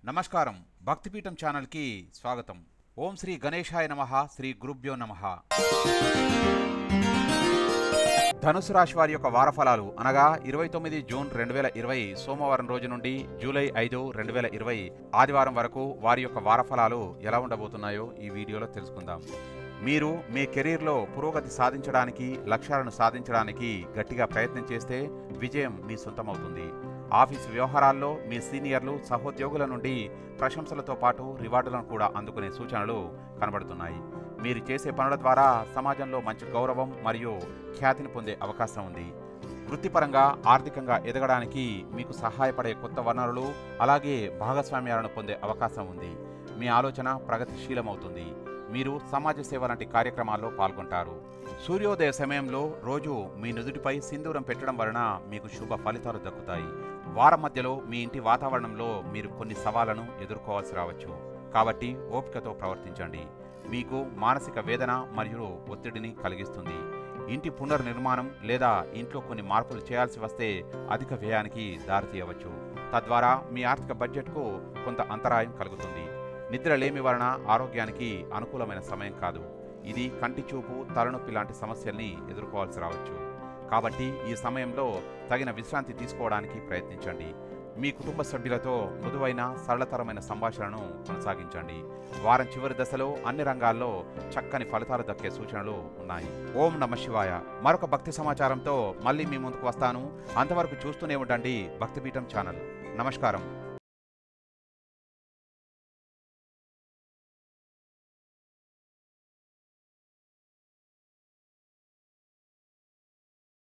నమస్కారం భక్తిపీఠం ఛానల్కి స్వాగతం ఓం శ్రీ గణేశాయ నమ శ్రీ గురుభ్యో నమ ధనుసు రాశి వారి యొక్క వారఫలాలు అనగా ఇరవై తొమ్మిది జూన్ రెండు వేల ఇరవై సోమవారం రోజు నుండి జూలై ఐదు రెండు వేల ఇరవై ఆదివారం వరకు వారి యొక్క వారఫలాలు ఎలా ఉండబోతున్నాయో ఈ వీడియోలో తెలుసుకుందాం మీరు మీ కెరీర్లో పురోగతి సాధించడానికి లక్ష్యాలను సాధించడానికి గట్టిగా ప్రయత్నం చేస్తే విజయం మీ సొంతమవుతుంది ఆఫీసు వ్యవహారాల్లో మీ సీనియర్లు సహోద్యోగుల నుండి ప్రశంసలతో పాటు రివార్డులను కూడా అందుకునే సూచనలు కనబడుతున్నాయి మీరు చేసే పనుల ద్వారా సమాజంలో మంచి గౌరవం మరియు ఖ్యాతిని పొందే అవకాశం ఉంది వృత్తిపరంగా ఆర్థికంగా ఎదగడానికి మీకు సహాయపడే కొత్త వనరులు అలాగే భాగస్వామ్యాలను పొందే అవకాశం ఉంది మీ ఆలోచన ప్రగతిశీలమవుతుంది మీరు సమాజ సేవ లాంటి కార్యక్రమాల్లో పాల్గొంటారు సూర్యోదయ సమయంలో రోజు మీ నుదుటిపై సింధూరం పెట్టడం వలన మీకు శుభ ఫలితాలు దక్కుతాయి వారం మధ్యలో మీ ఇంటి వాతావరణంలో మీరు కొన్ని సవాళ్లను ఎదుర్కోవాల్సి రావచ్చు కాబట్టి ఓపికతో ప్రవర్తించండి మీకు మానసిక వేదన మరియు ఒత్తిడిని కలిగిస్తుంది ఇంటి పునర్నిర్మాణం లేదా ఇంట్లో కొన్ని మార్పులు చేయాల్సి వస్తే అధిక వ్యయానికి దారితీయవచ్చు తద్వారా మీ ఆర్థిక బడ్జెట్కు కొంత అంతరాయం కలుగుతుంది నిద్ర లేమి వలన ఆరోగ్యానికి అనుకూలమైన సమయం కాదు ఇది కంటి చూపు తలనొప్పి లాంటి సమస్యల్ని ఎదుర్కోవాల్సి రావచ్చు కాబట్టి ఈ సమయంలో తగిన విశ్రాంతి తీసుకోవడానికి ప్రయత్నించండి మీ కుటుంబ సభ్యులతో మృదువైన సరళతరమైన సంభాషణను కొనసాగించండి వారం చివరి దశలో అన్ని రంగాల్లో చక్కని ఫలితాలు దక్కే సూచనలు ఉన్నాయి ఓం నమ శివాయ మరొక భక్తి సమాచారంతో మళ్ళీ మీ ముందుకు వస్తాను అంతవరకు చూస్తూనే ఉండండి భక్తిపీఠం ఛానల్ నమస్కారం